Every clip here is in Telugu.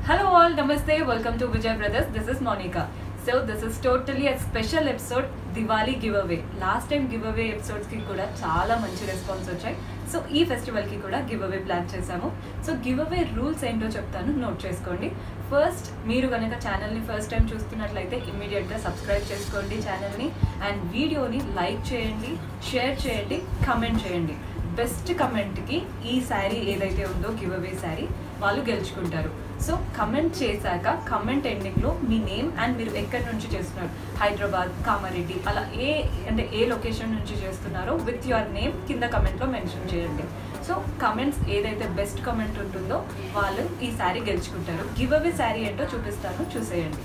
Hello all, Namaste, welcome to Vijay Brothers. This is Monica. So this is totally a special episode Diwali give away last time give away ఎపిసోడ్స్కి కూడా చాలా మంచి రెస్పాన్స్ వచ్చాయి సో ఈ ఫెస్టివల్కి కూడా గివ్ అవే ప్లాన్ చేశాము సో గివ్ అవే రూల్స్ ఏంటో చెప్తాను నోట్ చేసుకోండి ఫస్ట్ మీరు కనుక ఛానల్ని ఫస్ట్ టైం చూస్తున్నట్లయితే ఇమ్మీడియట్గా సబ్స్క్రైబ్ చేసుకోండి ఛానల్ని అండ్ వీడియోని లైక్ చేయండి షేర్ చేయండి కమెంట్ చేయండి బెస్ట్ కమెంట్కి ఈ శారీ ఏదైతే ఉందో గివ్ అవే శారీ వాళ్ళు గెలుచుకుంటారు సో కమెంట్ చేశాక కమెంట్ ఎండింగ్లో మీ నేమ్ అండ్ మీరు ఎక్కడి నుంచి చేస్తున్నారు హైదరాబాద్ కామారెడ్డి అలా ఏ అంటే ఏ లొకేషన్ నుంచి చేస్తున్నారో విత్ యువర్ నేమ్ కింద కమెంట్లో మెన్షన్ చేయండి సో కమెంట్స్ ఏదైతే బెస్ట్ కమెంట్ ఉంటుందో వాళ్ళు ఈ శారీ గెలుచుకుంటారు గివ్ అవే శారీ ఏంటో చూపిస్తాను చూసేయండి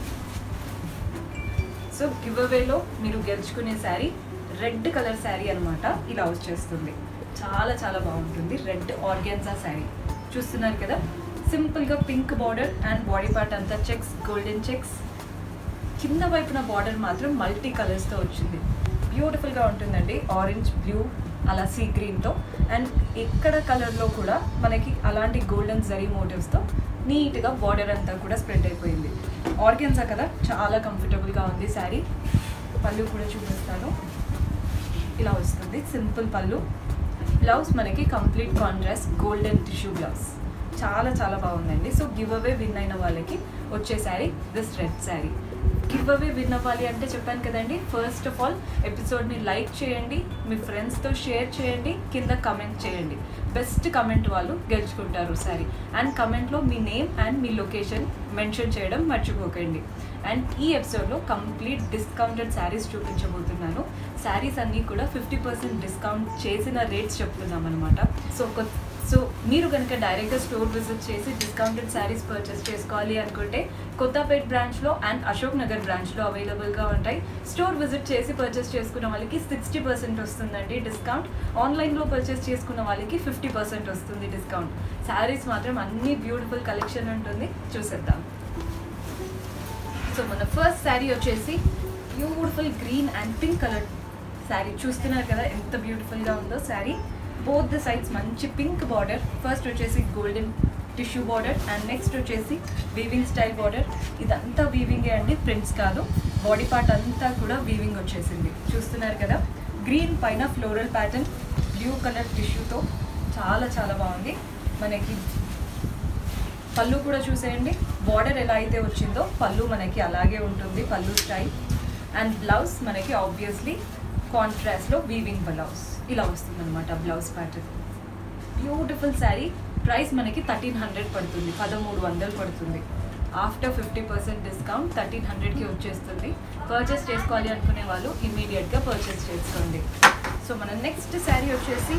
సో గివ్ అవేలో మీరు గెలుచుకునే శారీ రెడ్ కలర్ శారీ అనమాట ఇలా వచ్చేస్తుంది చాలా చాలా బాగుంటుంది రెడ్ ఆర్గాన్జా శారీ చూస్తున్నారు కదా సింపుల్గా pink border and body part అంతా చెక్స్ గోల్డెన్ చెక్స్ కింద వైపున బార్డర్ మాత్రం మల్టీ కలర్స్తో వచ్చింది బ్యూటిఫుల్గా ఉంటుందండి ఆరెంజ్ బ్లూ అలా సీ గ్రీన్తో అండ్ ఎక్కడ కలర్లో కూడా మనకి అలాంటి గోల్డెన్ జరీ మోటివ్స్తో నీట్గా బార్డర్ అంతా కూడా స్ప్రెడ్ అయిపోయింది ఆర్గెన్సా కదా చాలా కంఫర్టబుల్గా ఉంది శారీ పళ్ళు కూడా చూపిస్తాను ఇలా వస్తుంది సింపుల్ పళ్ళు బ్లౌజ్ మనకి complete contrast golden tissue blouse చాలా చాలా బాగుందండి సో గివ్ అవే విన్ అయిన వాళ్ళకి వచ్చే sari this red sari give away win అవ్వాలి అంటే చెప్పాను కదండి ఫస్ట్ ఆఫ్ ఆల్ ఎపిసోడ్ని లైక్ చేయండి మీ ఫ్రెండ్స్తో షేర్ చేయండి కింద కమెంట్ చేయండి బెస్ట్ కమెంట్ వాళ్ళు గెలుచుకుంటారు సారీ అండ్ కమెంట్లో మీ నేమ్ అండ్ మీ లొకేషన్ మెన్షన్ చేయడం మర్చిపోకండి అండ్ ఈ ఎపిసోడ్లో కంప్లీట్ డిస్కౌంటెడ్ శారీస్ చూపించబోతున్నాను శారీస్ అన్నీ కూడా ఫిఫ్టీ పర్సెంట్ డిస్కౌంట్ చేసిన రేట్స్ చెప్తున్నాం అనమాట సో సో మీరు కనుక డైరెక్ట్గా స్టోర్ విజిట్ చేసి డిస్కౌంటెడ్ శారీస్ పర్చేస్ చేసుకోవాలి అనుకుంటే కొత్తపేట్ బ్రాంచ్లో అండ్ అశోక్ నగర్ బ్రాంచ్లో అవైలబుల్గా ఉంటాయి స్టోర్ విజిట్ చేసి పర్చేస్ చేసుకున్న వాళ్ళకి సిక్స్టీ పర్సెంట్ వస్తుందండి డిస్కౌంట్ ఆన్లైన్లో పర్చేస్ చేసుకున్న వాళ్ళకి ఫిఫ్టీ పర్సెంట్ వస్తుంది డిస్కౌంట్ శారీస్ మాత్రం అన్ని బ్యూటిఫుల్ కలెక్షన్ ఉంటుంది చూసేద్దాం సో మన ఫస్ట్ శారీ వచ్చేసి beautiful green and pink colour sari చూస్తున్నారు కదా ఎంత బ్యూటిఫుల్గా ఉందో శారీ బోత్ ద సైడ్స్ మంచి పింక్ బార్డర్ ఫస్ట్ వచ్చేసి golden tissue border and next వచ్చేసి వీవింగ్ స్టైల్ బార్డర్ ఇదంతా వీవింగే అండి ప్రింట్స్ కాదు బాడీ పార్ట్ అంతా కూడా వీవింగ్ వచ్చేసింది చూస్తున్నారు కదా గ్రీన్ పైన ఫ్లోరల్ ప్యాటర్న్ బ్లూ కలర్ టిష్యూతో చాలా చాలా బాగుంది మనకి పళ్ళు కూడా చూసేయండి బార్డర్ ఎలా అయితే వచ్చిందో పళ్ళు మనకి అలాగే ఉంటుంది పళ్ళు స్టైల్ అండ్ బ్లౌజ్ మనకి ఆబ్వియస్లీ కాంట్రాస్ట్లో వీవింగ్ బ్లౌజ్ ఇలా వస్తుంది అనమాట blouse pattern beautiful sari price మనకి థర్టీన్ హండ్రెడ్ పడుతుంది పదమూడు వందలు పడుతుంది after fifty percent discount thirteen హండ్రెడ్కి వచ్చేస్తుంది పర్చేస్ చేసుకోవాలి అనుకునే వాళ్ళు ఇమీడియట్గా పర్చేస్ చేసుకోండి సో మన నెక్స్ట్ శారీ వచ్చేసి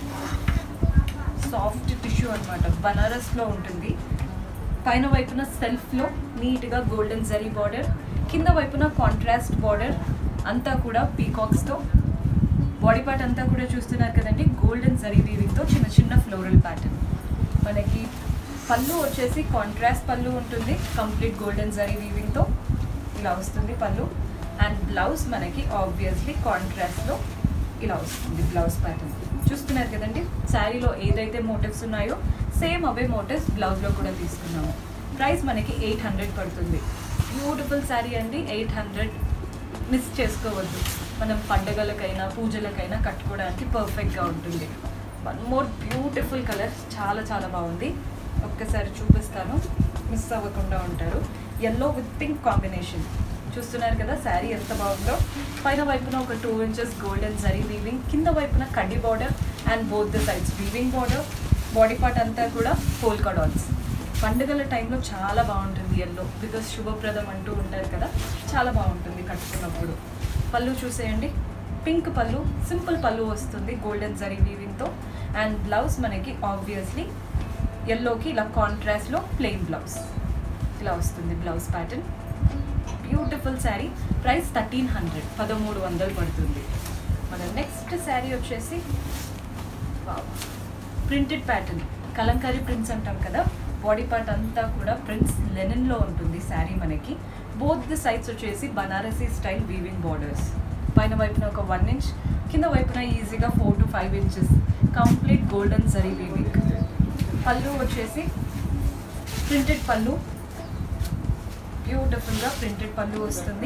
సాఫ్ట్ టిష్యూ అనమాట బనారస్లో ఉంటుంది పైన వైపున సెల్ఫ్లో నీట్గా గోల్డెన్ జరీ బార్డర్ కింద వైపున కాంట్రాస్ట్ బార్డర్ అంతా కూడా పీకాక్స్తో బాడీ పార్ట్ అంతా కూడా చూస్తున్నారు కదండి గోల్డెన్ జరీ వీవింగ్తో చిన్న చిన్న ఫ్లోరల్ ప్యాటర్న్ మనకి పళ్ళు వచ్చేసి కాంట్రాస్ట్ పళ్ళు ఉంటుంది కంప్లీట్ గోల్డెన్ జరీ వీవింగ్తో ఇలా వస్తుంది పళ్ళు అండ్ బ్లౌజ్ మనకి ఆబ్వియస్లీ కాంట్రాస్ట్లో ఇలా వస్తుంది బ్లౌజ్ ప్యాటర్న్ చూస్తున్నారు కదండి శారీలో ఏదైతే మోటివ్స్ ఉన్నాయో సేమ్ అవే మోటివ్స్ బ్లౌజ్లో కూడా తీసుకున్నాము ప్రైస్ మనకి ఎయిట్ హండ్రెడ్ పడుతుంది బ్యూటిఫుల్ శారీ అండి ఎయిట్ హండ్రెడ్ మిస్ చేసుకోవద్దు మనం పండగలకైనా పూజలకైనా కట్టుకోవడానికి పర్ఫెక్ట్గా ఉంటుంది వన్ మోర్ బ్యూటిఫుల్ కలర్ చాలా చాలా బాగుంది ఒక్కసారి చూపిస్తాను మిస్ అవ్వకుండా ఉంటారు ఎల్లో విత్ పింక్ కాంబినేషన్ చూస్తున్నారు కదా శారీ ఎంత బాగుందో పైన వైపున ఒక two inches golden zari weaving కింద వైపున కడ్డీ border and both the sides weaving border body part అంతా కూడా పోల్కా డాట్స్ పండుగల టైంలో చాలా బాగుంటుంది ఎల్లో బికాస్ శుభప్రదం అంటూ ఉంటారు కదా చాలా బాగుంటుంది కట్టుకున్నప్పుడు పళ్ళు చూసేయండి పింక్ పళ్ళు సింపుల్ పళ్ళు వస్తుంది గోల్డెన్ జరీ వీవింగ్తో అండ్ బ్లౌజ్ మనకి ఆబ్వియస్లీ ఎల్లోకి ఇలా కాంట్రాస్ట్లో ప్లెయిన్ బ్లౌజ్ ఇలా వస్తుంది blouse pattern beautiful sari price thirteen hundred పదమూడు వందలు పడుతుంది మన నెక్స్ట్ శారీ వచ్చేసి ప్రింటెడ్ ప్యాటర్న్ కలంకారీ ప్రింట్స్ అంటాం కదా బాడీ పార్ట్ అంతా కూడా ప్రింట్స్ లెనిన్లో ఉంటుంది శారీ మనకి బోత్ ది సైడ్స్ వచ్చేసి బనారసీ స్టైల్ వీవింగ్ బార్డర్స్ పైన వైపున ఒక వన్ ఇంచ్ కింద వైపున ఈజీగా four to five inches complete golden zari weaving pallu వచ్చేసి ప్రింటెడ్ పళ్ళు బ్యూటిఫుల్గా ప్రింటెడ్ పళ్ళు వస్తుంది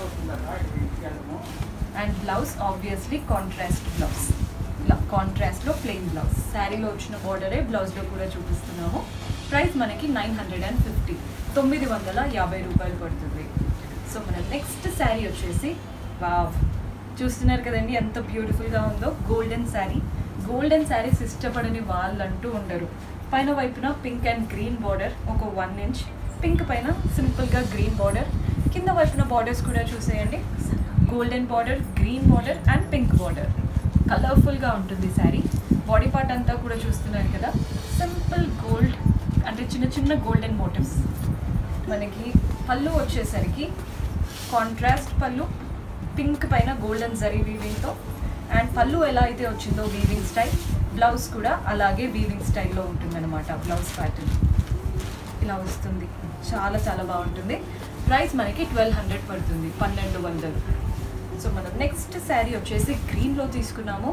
and blouse obviously contrast blouse ఇలా కాంట్రాస్ట్లో ప్లెయిన్ బ్లౌజ్ శారీలో వచ్చిన బార్డరే బ్లౌజ్లో కూడా చూపిస్తున్నాము ప్రైస్ మనకి నైన్ హండ్రెడ్ అండ్ ఫిఫ్టీ తొమ్మిది వందల యాభై రూపాయలు పడుతుంది సో మన నెక్స్ట్ శారీ వచ్చేసి వావ్ చూస్తున్నారు కదండి ఎంత బ్యూటిఫుల్గా ఉందో గోల్డెన్ శారీ గోల్డెన్ శారీస్ ఇష్టపడని వాళ్ళంటూ ఉండరు పైన వైపున పింక్ అండ్ గ్రీన్ బార్డర్ ఒక వన్ ఇంచ్ పింక్ పైన సింపుల్గా గ్రీన్ బార్డర్ కింద వైపున బార్డర్స్ కూడా చూసేయండి golden border green border and pink border కలర్ఫుల్గా ఉంటుంది శారీ బాడీ పార్ట్ అంతా కూడా చూస్తున్నారు కదా సింపుల్ గోల్డ్ అంటే చిన్న చిన్న గోల్డెన్ మోటివ్స్ మనకి పళ్ళు వచ్చేసరికి కాంట్రాస్ట్ పళ్ళు పింక్ పైన గోల్డెన్ జరీ వీవింగ్తో అండ్ పళ్ళు ఎలా అయితే వచ్చిందో వీవింగ్ స్టైల్ బ్లౌజ్ కూడా అలాగే వీవింగ్ స్టైల్లో ఉంటుందన్నమాట బ్లౌజ్ ప్యాటర్న్ ఇలా వస్తుంది చాలా చాలా బాగుంటుంది ప్రైస్ మనకి ట్వెల్వ్ హండ్రెడ్ పడుతుంది పన్నెండు వందలు సో మనం నెక్స్ట్ శారీ వచ్చేసి గ్రీన్లో తీసుకున్నాము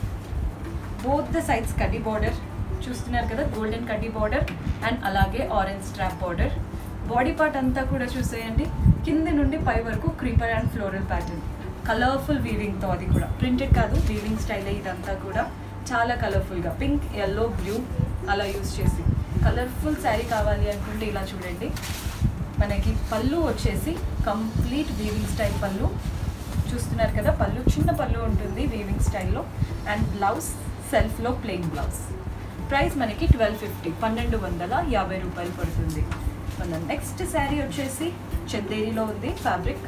బోత్ ద సైడ్స్ కడ్డీ బార్డర్ చూస్తున్నారు కదా గోల్డెన్ కడ్డీ బార్డర్ అండ్ అలాగే orange strap border body part అంతా కూడా చూసేయండి కింది నుండి పై వరకు creeper and floral pattern colourful వీవింగ్తో అది కూడా ప్రింటెడ్ కాదు వీవింగ్ స్టైల్ ఇదంతా కూడా చాలా కలర్ఫుల్గా పింక్ ఎల్లో బ్లూ అలా యూస్ చేసి కలర్ఫుల్ శారీ కావాలి అనుకుంటే ఇలా చూడండి మనకి పళ్ళు వచ్చేసి కంప్లీట్ వీవింగ్ స్టైల్ పళ్ళు చూస్తున్నారు కదా పళ్ళు చిన్న పళ్ళు ఉంటుంది వీవింగ్ స్టైల్లో అండ్ బ్లౌజ్ సెల్ఫ్లో ప్లెయిన్ బ్లౌజ్ ప్రైస్ మనకి ట్వెల్వ్ ఫిఫ్టీ పన్నెండు వందల యాభై రూపాయలు పడుతుంది మన నెక్స్ట్ శారీ వచ్చేసి చందేరిలో ఉంది ఫ్యాబ్రిక్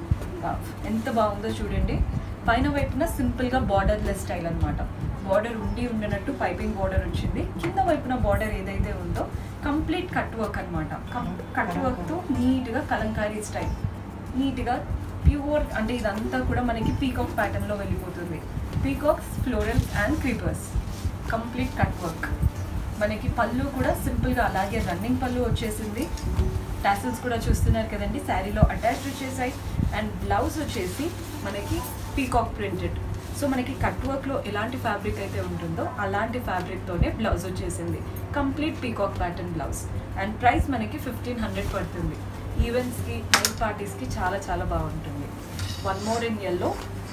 ఎంత బాగుందో చూడండి పైన వైపున సింపుల్గా బార్డర్లెస్ స్టైల్ అనమాట బార్డర్ ఉండి ఉండినట్టు పైపింగ్ బార్డర్ వచ్చింది కింద వైపున బార్డర్ ఏదైతే ఉందో కంప్లీట్ కట్ వర్క్ అనమాట కట్ వర్క్తో నీట్గా కలంకారీ స్టైల్ నీట్గా ప్యూర్ అంటే ఇదంతా కూడా మనకి పీకాక్ ప్యాటర్న్లో వెళ్ళిపోతుంది peacocks florals and creepers complete cut work మనకి పళ్ళు కూడా సింపుల్గా అలాగే రన్నింగ్ పళ్ళు వచ్చేసింది టాసిల్స్ కూడా చూస్తున్నారు కదండి శారీలో అటాచ్డ్ వచ్చేసాయి అండ్ బ్లౌజ్ వచ్చేసి మనకి పీకాక్ ప్రింటెడ్ సో మనకి కట్ వర్క్లో ఎలాంటి ఫ్యాబ్రిక్ అయితే ఉంటుందో అలాంటి ఫ్యాబ్రిక్తోనే బ్లౌజ్ వచ్చేసింది complete peacock pattern blouse and price మనకి ఫిఫ్టీన్ హండ్రెడ్ పడుతుంది ఈవెంట్స్కి నైట్ పార్టీస్కి చాలా చాలా బాగుంటుంది వన్ మోర్ ఇన్ ఎల్లో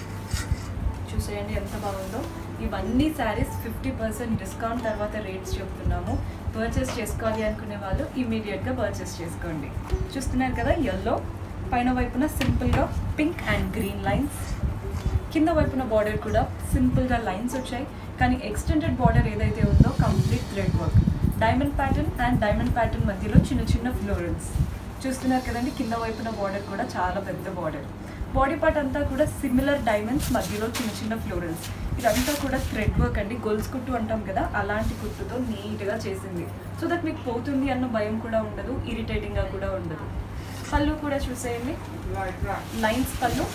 చూసేయండి ఎంత బాగుందో ఇవన్నీ శారీస్ ఫిఫ్టీ పర్సెంట్ డిస్కౌంట్ తర్వాత రేట్స్ చెప్తున్నాము పర్చేస్ చేసుకోవాలి అనుకునే వాళ్ళు ఇమీడియట్గా పర్చేస్ చేసుకోండి చూస్తున్నారు కదా ఎల్లో పైన వైపున సింపుల్గా పింక్ అండ్ గ్రీన్ లైన్స్ కింద వైపున బార్డర్ కూడా సింపుల్గా లైన్స్ వచ్చాయి కానీ ఎక్స్టెండెడ్ బార్డర్ ఏదైతే ఉందో complete thread work diamond pattern and diamond pattern మధ్యలో చిన్న చిన్న ఫ్లోరల్స్ చూస్తున్నారు కదండి కింద వైపున బార్డర్ కూడా చాలా పెద్ద బార్డర్ బాడీ పార్ట్ అంతా కూడా సిమిలర్ డైమండ్స్ మధ్యలో చిన్న చిన్న ఫ్లోరల్స్ ఇదంతా కూడా థ్రెడ్ వర్క్ అండి గొలుసు కుట్టు అంటాం కదా అలాంటి కుట్టుతో నీట్గా చేసింది సో దట్ మీకు పోతుంది అన్న భయం కూడా ఉండదు ఇరిటేటింగ్గా కూడా ఉండదు పళ్ళు కూడా చూసేయండి లైన్స్ పళ్ళు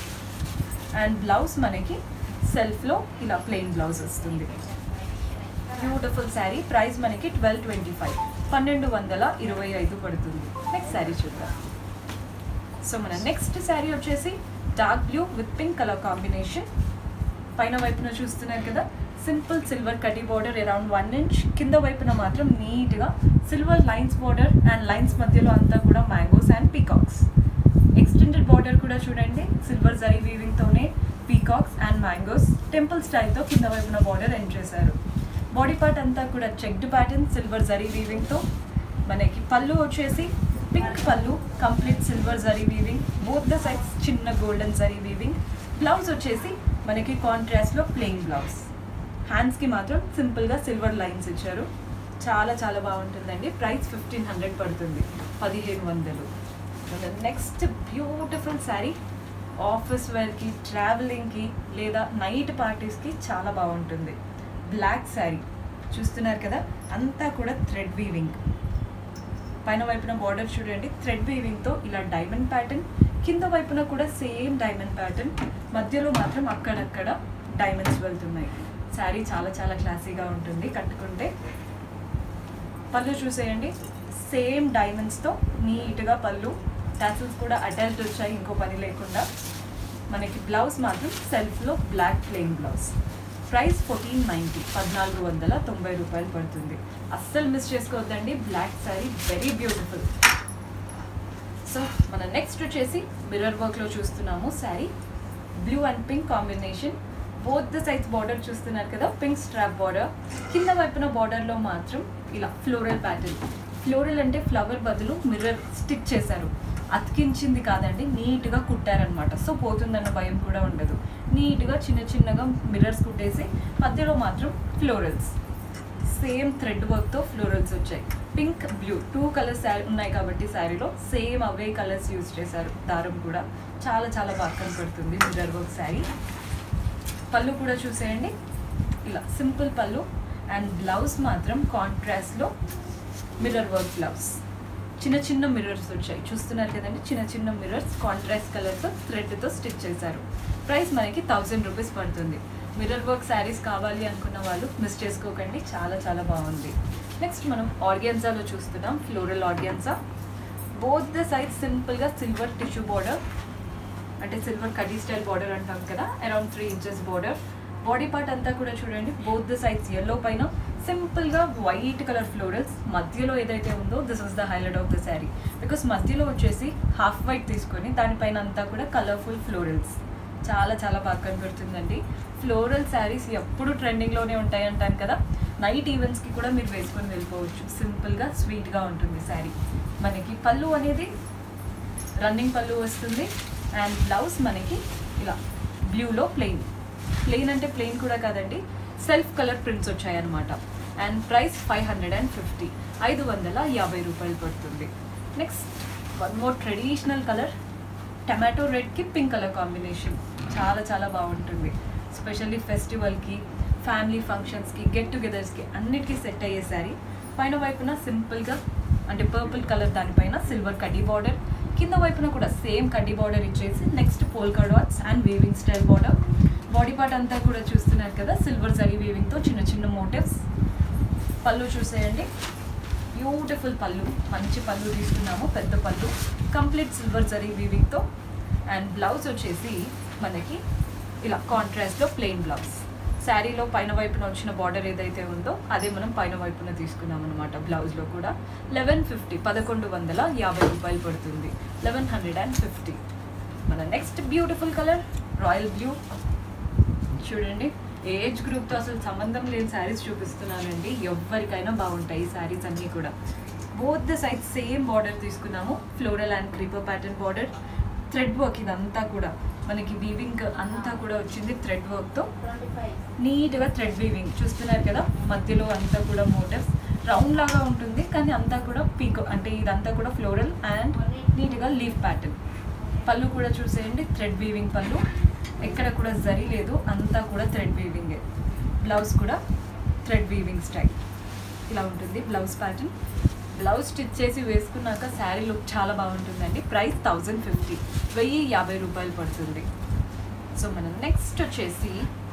అండ్ బ్లౌజ్ మనకి సెల్ఫ్లో ఇలా ప్లెయిన్ బ్లౌజ్ వస్తుంది బ్యూటిఫుల్ శారీ ప్రైస్ మనకి ట్వెల్వ్ ట్వంటీ ఫైవ్ పన్నెండు వందల ఇరవై ఐదు పడుతుంది నెక్స్ట్ శారీ చూద్దాం సో మన నెక్స్ట్ శారీ వచ్చేసి dark blue with pink colour combination పైన వైపున చూస్తున్నారు కదా సింపుల్ సిల్వర్ కటీ బార్డర్ అరౌండ్ వన్ ఇంచ్ కింద వైపున మాత్రం నీట్గా silver lines border and lines మధ్యలో అంతా కూడా mangoes and peacocks extended border కూడా చూడండి సిల్వర్ జరీ వీవింగ్తోనే పీకాక్స్ అండ్ మ్యాంగోస్ టెంపుల్ స్టైల్తో కింద వైపున బార్డర్ ఎండ్ చేశారు బాడీ పార్ట్ అంతా కూడా చెక్డ్ ప్యాటర్న్ సిల్వర్ జరీ వీవింగ్తో మనకి పళ్ళు వచ్చేసి pink pallu complete silver zari weaving both the sides చిన్న గోల్డెన్ జరీ వీవింగ్ బ్లౌజ్ వచ్చేసి మనకి కాంట్రాస్ట్లో ప్లెయిన్ బ్లౌజ్ హ్యాండ్స్కి మాత్రం సింపుల్గా సిల్వర్ లైన్స్ ఇచ్చారు చాలా చాలా బాగుంటుందండి ప్రైస్ ఫిఫ్టీన్ హండ్రెడ్ పడుతుంది పదిహేను వందలు నెక్స్ట్ బ్యూటిఫుల్ శారీ ఆఫీస్ వేర్కి ట్రావెలింగ్కి లేదా నైట్ పార్టీస్కి చాలా బాగుంటుంది బ్లాక్ శారీ చూస్తున్నారు కదా అంతా కూడా థ్రెడ్ వీవింగ్ పైన వైపున బార్డర్ చూడండి థ్రెడ్ వీవింగ్తో ఇలా డైమండ్ ప్యాటర్న్ కింద వైపున కూడా సేమ్ డైమండ్ ప్యాటర్న్ మధ్యలో మాత్రం అక్కడక్కడ డైమండ్స్ వెళ్తున్నాయి శారీ చాలా చాలా క్లాసీగా ఉంటుంది కట్టుకుంటే పళ్ళు చూసేయండి సేమ్ డైమండ్స్తో నీట్గా పళ్ళు టాసిల్స్ కూడా అటాచ్డ్ వచ్చాయి ఇంకో పని లేకుండా మనకి బ్లౌజ్ మాత్రం సెల్ఫ్లో black plain blouse price fourteen ninety పద్నాలుగు వందల తొంభై రూపాయలు పడుతుంది అస్సలు మిస్ చేసుకోవద్దండి black sari very beautiful so మన నెక్స్ట్ వచ్చేసి మిర్రర్ వర్క్లో చూస్తున్నాము sari blue and pink combination both the సైజ్ బార్డర్ చూస్తున్నారు కదా పింక్ స్ట్రాప్ బార్డర్ కింద వైపున బార్డర్లో మాత్రం ఇలా ఫ్లోరల్ ప్యాటర్న్ ఫ్లోరల్ అంటే ఫ్లవర్ బదులు మిర్రర్ స్టిక్ చేశారు అతికించింది కాదండి నీట్గా కుట్టారనమాట సో పోతుందన్న భయం కూడా ఉండదు నీట్గా చిన్న చిన్నగా మిర్రర్స్ కుట్టేసి మధ్యలో మాత్రం ఫ్లోరల్స్ సేమ్ థ్రెడ్ వర్క్తో ఫ్లోరల్స్ వచ్చాయి పింక్ బ్లూ టూ కలర్స్ ఉన్నాయి కాబట్టి శారీలో సేమ్ అవే కలర్స్ యూజ్ చేశారు దారం కూడా చాలా చాలా బాగా కనపడుతుంది మిర్రర్ వర్క్ శారీ పళ్ళు కూడా చూసేయండి ఇలా సింపుల్ పళ్ళు అండ్ బ్లౌజ్ మాత్రం కాంట్రాస్ట్లో మిర్రర్ వర్క్ బ్లౌజ్ చిన్న చిన్న మిర్రర్స్ వచ్చాయి చూస్తున్నారు కదండి చిన్న చిన్న మిర్రర్స్ కాంట్రాస్ట్ కలర్తో థ్రెడ్తో స్టిచ్ చేశారు ప్రైస్ మనకి థౌజండ్ రూపీస్ పడుతుంది మిర్రర్ వర్క్ శారీస్ కావాలి అనుకున్న వాళ్ళు మిస్ చేసుకోకండి చాలా చాలా బాగుంది నెక్స్ట్ మనం ఆర్గాన్జాలో చూస్తున్నాం ఫ్లోరల్ ఆర్గాన్జా బోత్ ద సైజ్ సింపుల్గా సిల్వర్ టిష్యూ బార్డర్ అంటే సిల్వర్ కడీ స్టైల్ బార్డర్ అంటాం కదా around three inches border body part అంతా కూడా చూడండి బోత్ ద సైడ్స్ ఎల్లో పైన సింపుల్గా వైట్ కలర్ ఫ్లోరల్స్ మధ్యలో ఏదైతే ఉందో this is the highlight of the sari because మధ్యలో వచ్చేసి హాఫ్ వైట్ తీసుకొని దానిపైన అంతా కూడా కలర్ఫుల్ ఫ్లోరల్స్ చాలా చాలా బాగా కనబడుతుందండి ఫ్లోరల్ శారీస్ ఎప్పుడు ట్రెండింగ్లోనే ఉంటాయి అంటాను కదా నైట్ ఈవెంట్స్కి కూడా మీరు వేసుకొని వెళ్ళిపోవచ్చు సింపుల్గా స్వీట్గా ఉంటుంది శారీ మనకి పళ్ళు అనేది రన్నింగ్ పళ్ళు వస్తుంది అండ్ బ్లౌజ్ మనకి ఇలా బ్లూలో ప్లెయిన్ ప్లెయిన్ అంటే ప్లెయిన్ కూడా కాదండి సెల్ఫ్ కలర్ ప్రింట్స్ వచ్చాయన్నమాట and price five hundred and fifty ఐదు వందల యాభై రూపాయలు పడుతుంది next one more traditional colour tomato రెడ్కి పింక్ కలర్ కాంబినేషన్ చాలా చాలా బాగుంటుంది స్పెషల్లీ ఫెస్టివల్కి ఫ్యామిలీ ఫంక్షన్స్కి గెట్ టుగెదర్స్కి అన్నిటికీ సెట్ అయ్యే శారీ పైన వైపున సింపుల్గా అంటే పర్పుల్ కలర్ దానిపైన సిల్వర్ కడ్డీ బార్డర్ కింద వైపున కూడా సేమ్ కడ్డీ బార్డర్ ఇచ్చేసి next polka dots and weaving style border body part అంతా కూడా చూస్తున్నారు కదా సిల్వర్ జరీ వీవింగ్తో చిన్న చిన్న మోటివ్స్ పళ్ళు చూసేయండి బ్యూటిఫుల్ పళ్ళు మంచి పళ్ళు తీసుకున్నాము పెద్ద పళ్ళు కంప్లీట్ సిల్వర్ జరీ వీవింగ్తో అండ్ బ్లౌజ్ వచ్చేసి మనకి ఇలా కాంట్రాస్ట్లో ప్లెయిన్ బ్లౌజ్ శారీలో పైన వైపున వచ్చిన బార్డర్ ఏదైతే ఉందో అదే మనం పైన వైపున తీసుకున్నాం అనమాట బ్లౌజ్లో కూడా లెవెన్ ఫిఫ్టీ పదకొండు వందల యాభై రూపాయలు పడుతుంది లెవెన్ హండ్రెడ్ అండ్ ఫిఫ్టీ మన next beautiful colour royal blue చూడండి ఏజ్ గ్రూప్తో అసలు సంబంధం లేని శారీస్ చూపిస్తున్నానండి ఎవరికైనా బాగుంటాయి ఈ శారీస్ అన్నీ కూడా బోత్ ద సైజ్ సేమ్ బార్డర్ తీసుకున్నాము floral and creeper pattern border thread work ఇదంతా కూడా మనకి వీవింగ్ అంతా కూడా వచ్చింది థ్రెడ్ వర్క్తో నీట్గా థ్రెడ్ వీవింగ్ చూస్తున్నారు కదా మధ్యలో అంతా కూడా మోటివ్స్ రౌండ్ లాగా ఉంటుంది కానీ అంతా కూడా పీకో అంటే ఇదంతా కూడా ఫ్లోరల్ అండ్ నీట్గా లీఫ్ ప్యాటర్న్ పళ్ళు కూడా చూసేయండి థ్రెడ్ వీవింగ్ పళ్ళు ఎక్కడ కూడా జరీ లేదు అంతా కూడా థ్రెడ్ వీవింగే బ్లౌజ్ కూడా థ్రెడ్ వీవింగ్ స్టైల్ ఇలా ఉంటుంది బ్లౌజ్ ప్యాటర్న్ బ్లౌజ్ స్టిచ్ చేసి వేసుకున్నాక శారీ లుక్ చాలా బాగుంటుందండి ప్రైస్ థౌజండ్ ఫిఫ్టీ వెయ్యి యాభై రూపాయలు పడుతుంది సో మనం నెక్స్ట్ వచ్చేసి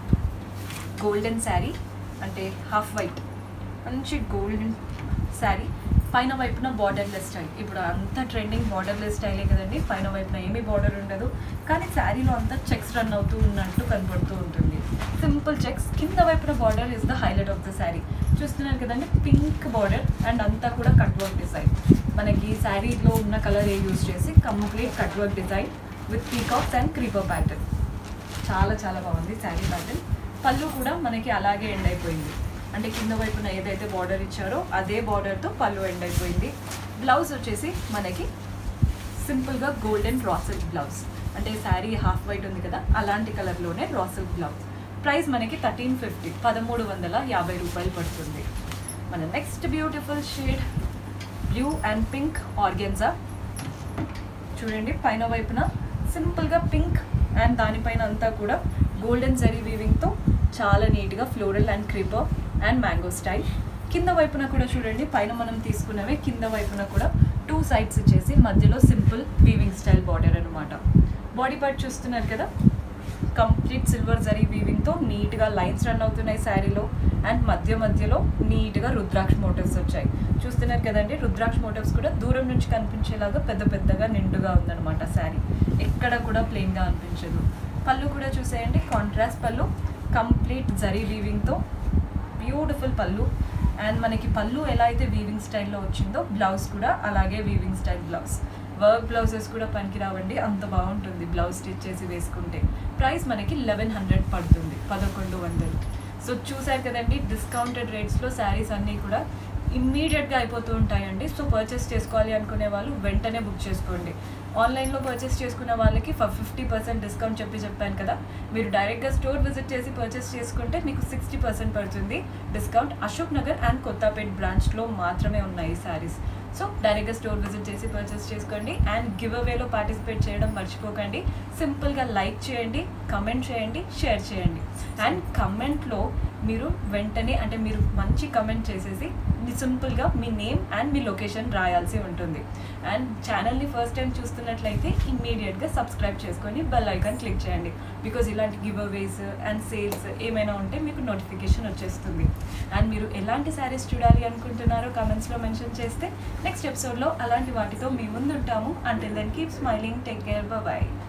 గోల్డెన్ శారీ అంటే హాఫ్ వైట్ మంచి గోల్డెన్ శారీ పైన వైపున బార్డర్లెస్ స్టైల్ ఇప్పుడు అంత ట్రెండింగ్ బార్డర్లెస్ స్టైలే కదండి పైన వైపున ఏమీ బార్డర్ ఉండదు కానీ శారీలో అంతా చెక్స్ రన్ అవుతూ ఉన్నట్టు కనపడుతూ ఉంటుంది సింపుల్ చెక్స్ కింద వైపున border is the highlight of the sari చూస్తున్నారు కదండి పింక్ బార్డర్ అండ్ అంతా కూడా కట్ వర్క్ డిజైన్ మనకి శారీలో ఉన్న కలర్ ఏ యూజ్ చేసి complete cut work design with peacocks and creeper pattern చాలా చాలా బాగుంది శారీ ప్యాటర్న్ పళ్ళు కూడా మనకి అలాగే ఎండ్ అయిపోయింది అంటే కింద వైపున ఏదైతే బార్డర్ ఇచ్చారో అదే బార్డర్తో పళ్ళు ఎండ్ అయిపోయింది బ్లౌజ్ వచ్చేసి మనకి సింపుల్గా గోల్డెన్ రాసల్ బ్లౌజ్ అంటే శారీ హాఫ్ వైట్ ఉంది కదా అలాంటి కలర్లోనే రాసల్ బ్లౌజ్ ప్రైస్ మనకి థర్టీన్ ఫిఫ్టీ పదమూడు వందల యాభై రూపాయలు పడుతుంది మన next beautiful shade blue and pink organza చూడండి పైన వైపున సింపుల్గా పింక్ అండ్ దానిపైన అంతా కూడా గోల్డెన్ జరీ వీవింగ్తో చాలా నీట్గా floral and creeper and mango style కింద వైపున కూడా చూడండి పైన మనం తీసుకున్నవే కింద వైపున కూడా టూ సైడ్స్ ఇచ్చేసి మధ్యలో సింపుల్ వీవింగ్ స్టైల్ బార్డర్ అనమాట బాడీ పార్ట్ చూస్తున్నారు కదా కంప్లీట్ సిల్వర్ జరీ వీవింగ్తో నీట్గా లైన్స్ రన్ అవుతున్నాయి శారీలో అండ్ మధ్య మధ్యలో నీట్గా రుద్రాక్ష మోటివ్స్ వచ్చాయి చూస్తున్నారు కదండి రుద్రాక్ష మోటివ్స్ కూడా దూరం నుంచి కనిపించేలాగా పెద్ద పెద్దగా నిండుగా ఉందన్నమాట శారీ ఎక్కడ కూడా ప్లెయిన్గా అనిపించదు పళ్ళు కూడా చూసేయండి కాంట్రాస్ట్ పళ్ళు కంప్లీట్ జరీ వీవింగ్తో బ్యూటిఫుల్ పళ్ళు అండ్ మనకి పళ్ళు ఎలా అయితే వీవింగ్ స్టైల్లో వచ్చిందో బ్లౌజ్ కూడా అలాగే weaving style blouse work blouses కూడా పనికిరావండి అంత బాగుంటుంది బ్లౌజ్ స్టిచ్ చేసి వేసుకుంటే ప్రైస్ మనకి లెవెన్ హండ్రెడ్ పడుతుంది పదకొండు వందలు సో చూసారు కదండి డిస్కౌంటెడ్ రేట్స్లో శారీస్ అన్నీ కూడా ఇమ్మీడియట్గా అయిపోతూ ఉంటాయండి సో పర్చేస్ చేసుకోవాలి అనుకునే వాళ్ళు వెంటనే బుక్ చేసుకోండి ఆన్లైన్లో పర్చేస్ చేసుకున్న వాళ్ళకి ఫిఫ్టీ పర్సెంట్ డిస్కౌంట్ చెప్పి చెప్పాను కదా మీరు డైరెక్ట్గా స్టోర్ విజిట్ చేసి పర్చేస్ చేసుకుంటే మీకు సిక్స్టీ పర్సెంట్ పడుతుంది డిస్కౌంట్ అశోక్ నగర్ అండ్ కొత్తపేట్ బ్రాంచ్లో మాత్రమే ఉన్నాయి ఈ శారీస్ సో డైరెక్ట్గా స్టోర్ విజిట్ చేసి పర్చేస్ చేసుకోండి అండ్ గివ్ అవేలో పార్టిసిపేట్ చేయడం మర్చిపోకండి సింపుల్గా లైక్ చేయండి కమెంట్ చేయండి షేర్ చేయండి అండ్ కమెంట్లో మీరు వెంటనే అంటే మీరు మంచి కమెంట్ చేసేసి సింపుల్గా మీ నేమ్ అండ్ మీ లొకేషన్ రాయాల్సి ఉంటుంది అండ్ ఛానల్ని ఫస్ట్ టైం చూస్తున్నట్లయితే ఇమ్మీడియట్గా సబ్స్క్రైబ్ చేసుకొని బెల్ ఐకాన్ క్లిక్ చేయండి బికాజ్ ఇలాంటి గివ్ అవేస్ అండ్ సేల్స్ ఏమైనా ఉంటే మీకు నోటిఫికేషన్ వచ్చేస్తుంది అండ్ మీరు ఎలాంటి శారీస్ చూడాలి అనుకుంటున్నారో కమెంట్స్లో మెన్షన్ చేస్తే నెక్స్ట్ ఎపిసోడ్లో అలాంటి వాటితో మీ ముందు ఉంటాము until then keep smiling take care bye